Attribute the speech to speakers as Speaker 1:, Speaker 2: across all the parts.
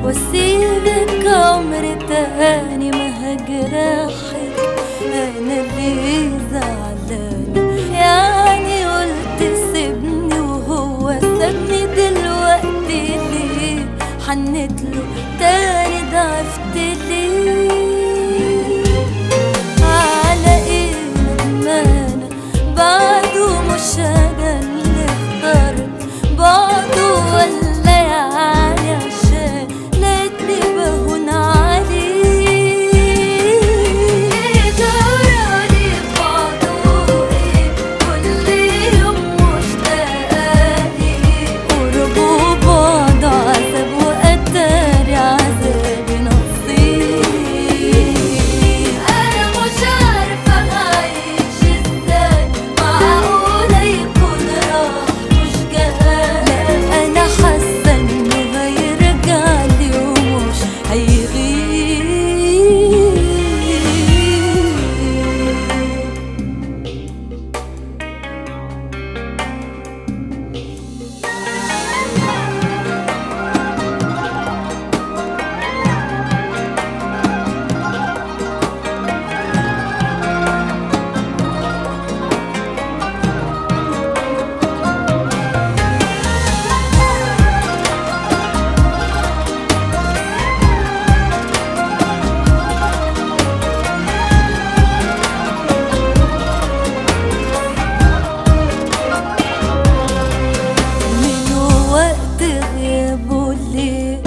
Speaker 1: واسيبك عمر تاني ما هجرحك انا اللي زعلانة يعني قلت سيبني وهو سابني دلوقتي ليه حنت له تاني ضعفت ليه على ايه ندمانة بعده مش انا اللي اخترت بعده ولا يعني عشان لقيتني بهون عليه ايه جرالي بعده ايه كل يوم مشتاقة ليه قربه بعض عذاب وقتاري عذابي نصيب انا مش عارفة اعيش ازاي معقولة يكون راح مش جاي لا انا حاسة انه هيرجع لي ومش هيغيب من وقت غيابه ليه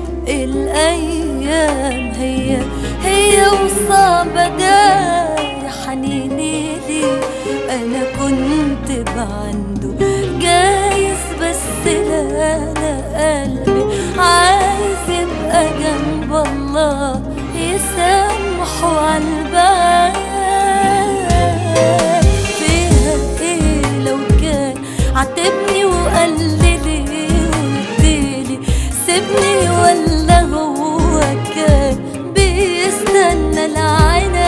Speaker 1: الأيام هي هي وصعبة داي حنيني ليه أنا كنت بعنده جايز بس لا أنا قلبي عايز يبقى جنب الله يسامحه عالبال فيها ايه لو كان عاتبني وقال لي ليه قلتلي سيبني ولا هو كان بيستنى العين